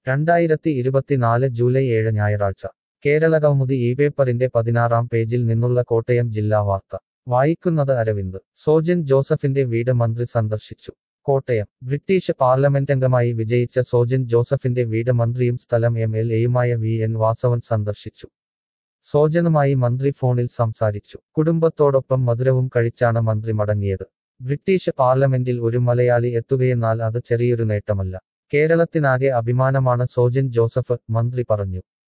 രണ്ടായിരത്തി ഇരുപത്തിനാല് ജൂലൈ ഏഴ് ഞായറാഴ്ച കേരളകൗമുദി ഈ പേപ്പറിന്റെ പതിനാറാം പേജിൽ നിന്നുള്ള കോട്ടയം ജില്ലാ വാർത്ത വായിക്കുന്നത് അരവിന്ദ് സോജൻ ജോസഫിന്റെ വീട് മന്ത്രി സന്ദർശിച്ചു കോട്ടയം ബ്രിട്ടീഷ് പാർലമെന്റംഗമായി വിജയിച്ച സോജൻ ജോസഫിന്റെ വീട് മന്ത്രിയും സ്ഥലം എം എൽ എയുമായ വി എൻ വാസവൻ സന്ദർശിച്ചു സോജനുമായി മന്ത്രി ഫോണിൽ സംസാരിച്ചു കുടുംബത്തോടൊപ്പം മധുരവും കഴിച്ചാണ് മന്ത്രി മടങ്ങിയത് ബ്രിട്ടീഷ് പാർലമെന്റിൽ ഒരു മലയാളി എത്തുകയെന്നാൽ അത് ചെറിയൊരു നേട്ടമല്ല കേരളത്തിനാകെ അഭിമാനമാണ് സോജൻ ജോസഫ് മന്ത്രി പറഞ്ഞു